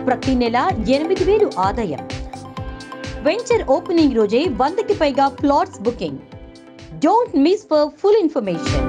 ప్రతి నెల ఎనిమిది వేలు ఆదాయం వెంచర్ ఓపెనింగ్ రోజే వందకి పైగా plots booking don't miss for full information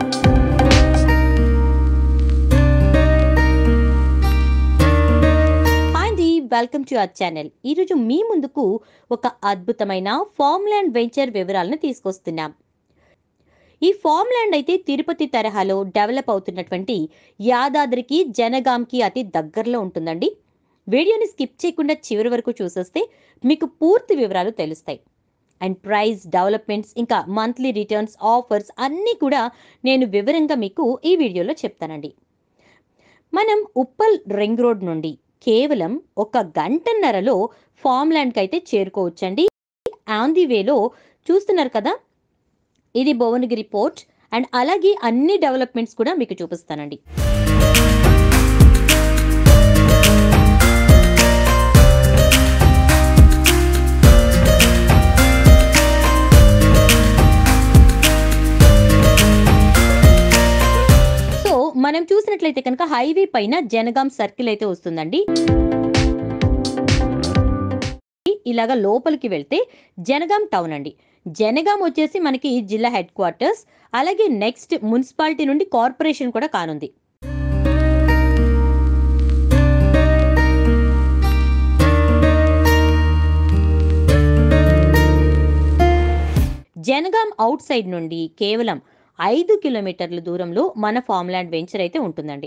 hi అండి వెల్కమ్ టు అవర్ ఛానల్ ఈరోజు మీ ముందుకు ఒక అద్భుతమైన ఫామ్ ల్యాండ్ వెంచర్ వివరాలను తీసుకొస్తున్నాం ఈ ఫామ్ ల్యాండ్ అయితే తిరుపతి తరహాలో డెవలప్ అవుతున్నటువంటి యాదాద్రికి జనగాంకి అతి దగ్గరలో ఉంటుందండి వీడియోని స్కిప్ చేయకుండా చివరి వరకు చూసేస్తే మీకు పూర్తి వివరాలు తెలుస్తాయి అండ్ ప్రైస్ డెవలప్మెంట్స్ ఇంకా మంత్లీ రిటర్న్స్ ఆఫర్స్ అన్నీ కూడా నేను వివరంగా మీకు ఈ వీడియోలో చెప్తానండి మనం ఉప్పల్ రింగ్ రోడ్ నుండి కేవలం ఒక గంటన్నరలో ఫామ్ ల్యాండ్కి అయితే చేరుకోవచ్చండి ఆన్ ది వేలో చూస్తున్నారు కదా ఇది భువనగిరి పోర్ట్ అండ్ అలాగే అన్ని డెవలప్మెంట్స్ కూడా మీకు చూపిస్తానండి సో మనం చూసినట్లయితే కనుక హైవే పైన జనగాం సర్కిల్ అయితే వస్తుందండి ఇలాగా లోపలికి వెళ్తే జనగాం టౌన్ అండి జనగాం వచ్చేసి మనకి జిల్లా హెడ్ క్వార్టర్స్ అలాగే నెక్స్ట్ మున్సిపాలిటీ నుండి కార్పొరేషన్ కూడా కానుంది జనగాం అవుట్ సైడ్ నుండి కేవలం ఐదు కిలోమీటర్ల దూరంలో మన ఫార్మ్లాండ్ వెంచర్ అయితే ఉంటుందండి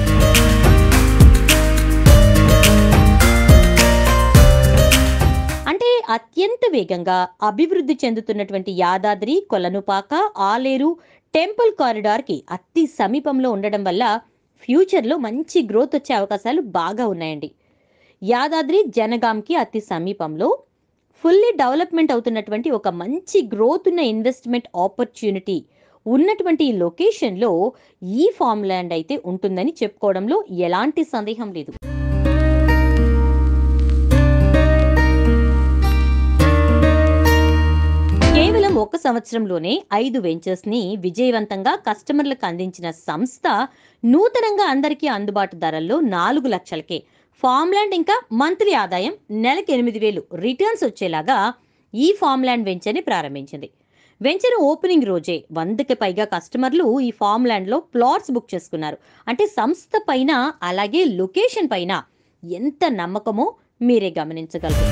అంటే అత్యంత వేగంగా అభివృద్ధి చెందుతున్నటువంటి యాదాద్రి కొలనుపాక ఆలేరు టెంపుల్ కారిడార్కి అతి సమీపంలో ఉండడం వల్ల ఫ్యూచర్లో మంచి గ్రోత్ వచ్చే అవకాశాలు బాగా ఉన్నాయండి యాదాద్రి జనగాంకి అతి సమీపంలో ఫుల్లీ డెవలప్మెంట్ అవుతున్నటువంటి ఒక మంచి గ్రోత్ ఉన్న ఇన్వెస్ట్మెంట్ ఆపర్చునిటీ ఉన్నటువంటి ఈ లొకేషన్లో ఈ ఫామ్ ల్యాండ్ అయితే ఉంటుందని చెప్పుకోవడంలో ఎలాంటి సందేహం లేదు కేవలం ఒక సంవత్సరంలోనే ఐదు వెంచర్స్ ని విజయవంతంగా కస్టమర్లకు అందించిన సంస్థ నూతనంగా అందరికీ అందుబాటు ధరల్లో నాలుగు లక్షలకే ఫామ్ ల్యాండ్ ఇంకా మంత్లీ ఆదాయం నెలకు ఎనిమిది వేలు రిటర్న్స్ వచ్చేలాగా ఈ ఫామ్ ల్యాండ్ వెంచర్ని ప్రారంభించింది వెంచర్ ఓపెనింగ్ రోజే వందకి పైగా కస్టమర్లు ఈ ఫామ్ ల్యాండ్లో ప్లాట్స్ బుక్ చేసుకున్నారు అంటే సంస్థ పైన అలాగే లొకేషన్ పైన ఎంత నమ్మకమో మీరే గమనించగలరు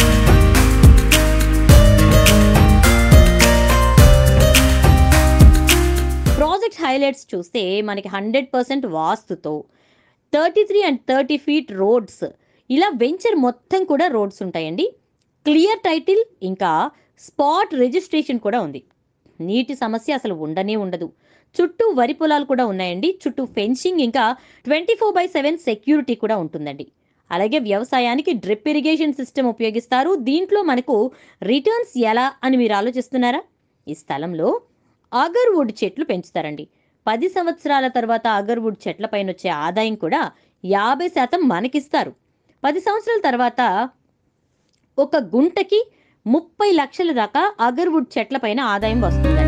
ప్రాజెక్ట్ హైలైట్స్ చూస్తే మనకి హండ్రెడ్ పర్సెంట్ వాస్తుతో thirty three and thirty feet roads ఇలా వెంచర్ మొత్తం కూడా రోడ్స్ ఉంటాయండి క్లియర్ టైటిల్ ఇంకా స్పాట్ రిజిస్ట్రేషన్ కూడా ఉంది నీటి సమస్య అసలు ఉండనే ఉండదు చుట్టూ వరి పొలాలు కూడా ఉన్నాయండి చుట్టూ ఫెన్సింగ్ ఇంకా twenty four by seven security కూడా ఉంటుందండి అలాగే వ్యవసాయానికి డ్రిప్ ఇరిగేషన్ సిస్టమ్ ఉపయోగిస్తారు దీంట్లో మనకు రిటర్న్స్ ఎలా అని మీరు ఆలోచిస్తున్నారా ఈ స్థలంలో అగర్వుడ్ చెట్లు పెంచుతారండి పది సంవత్సరాల తర్వాత అగర్వుడ్ చెట్ల పైన వచ్చే ఆదాయం కూడా యాభై శాతం మనకిస్తారు పది సంవత్సరాల తర్వాత ఒక గుంటకి ముప్పై లక్షల దాకా అగర్వుడ్ చెట్ల పైన ఆదాయం వస్తుందండి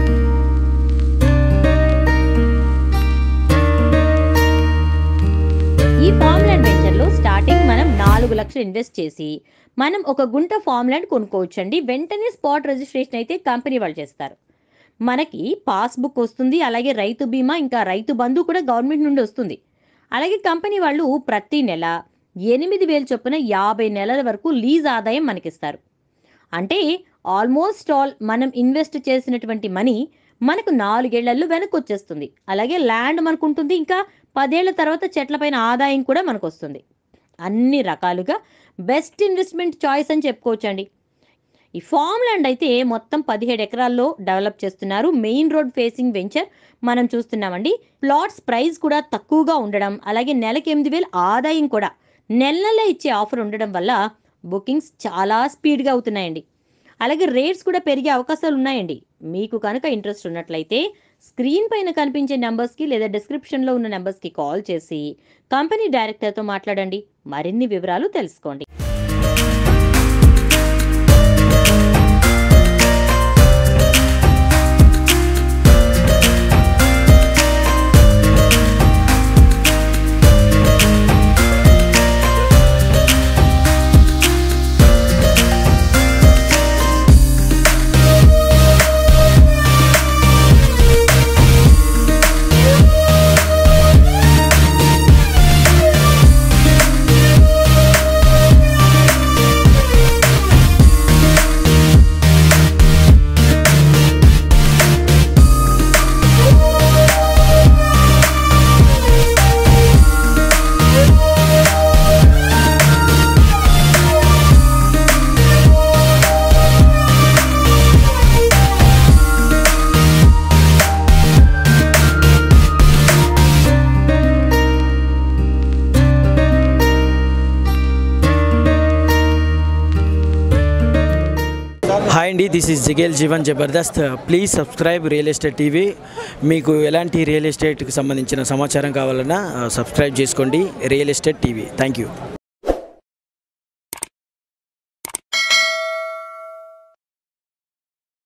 ఈ ఫామ్ ల్యాండ్ వెంచర్లో స్టార్టింగ్ మనం నాలుగు లక్షలు ఇన్వెస్ట్ చేసి మనం ఒక గుంట ఫామ్ ల్యాండ్ కొనుక్కోవచ్చండి వెంటనే స్పాట్ రిజిస్ట్రేషన్ అయితే కంపెనీ వాళ్ళు చేస్తారు మనకి పాస్బుక్ వస్తుంది అలాగే రైతు బీమా ఇంకా రైతు బంధు కూడా గవర్నమెంట్ నుండి వస్తుంది అలాగే కంపెనీ వాళ్ళు ప్రతి నెల ఎనిమిది వేలు చొప్పున యాభై నెలల వరకు లీజ్ ఆదాయం మనకిస్తారు అంటే ఆల్మోస్ట్ ఆల్ మనం ఇన్వెస్ట్ చేసినటువంటి మనీ మనకు నాలుగేళ్లలో వెనక్కి వచ్చేస్తుంది అలాగే ల్యాండ్ మనకు ఉంటుంది ఇంకా పదేళ్ల తర్వాత చెట్లపైన ఆదాయం కూడా మనకు వస్తుంది అన్ని రకాలుగా బెస్ట్ ఇన్వెస్ట్మెంట్ చాయిస్ అని చెప్పుకోవచ్చండి ఈ ఫామ్ ల్యాండ్ అయితే మొత్తం పదిహేడు ఎకరాల్లో డెవలప్ చేస్తున్నారు మెయిన్ రోడ్ ఫేసింగ్ వెంచర్ మనం చూస్తున్నామండి ప్లాట్స్ ప్రైస్ కూడా తక్కువగా ఉండడం అలాగే నెలకి ఎనిమిది వేలు ఆదాయం కూడా నెల నెల ఇచ్చే ఆఫర్ ఉండడం వల్ల బుకింగ్స్ చాలా స్పీడ్గా అవుతున్నాయండి అలాగే రేట్స్ కూడా పెరిగే అవకాశాలు ఉన్నాయండి మీకు కనుక ఇంట్రెస్ట్ ఉన్నట్లయితే స్క్రీన్ పైన కనిపించే నెంబర్స్కి లేదా డిస్క్రిప్షన్లో ఉన్న నెంబర్స్కి కాల్ చేసి కంపెనీ డైరెక్టర్తో మాట్లాడండి మరిన్ని వివరాలు తెలుసుకోండి హాయ్ అండి this is Jigel Jeevan Jabardasth please subscribe real estate TV మీకు ఎలాంటి రియల్ ఎస్టేట్కి సంబంధించిన సమాచారం కావాలన్నా సబ్స్క్రైబ్ చేసుకోండి real estate TV thank you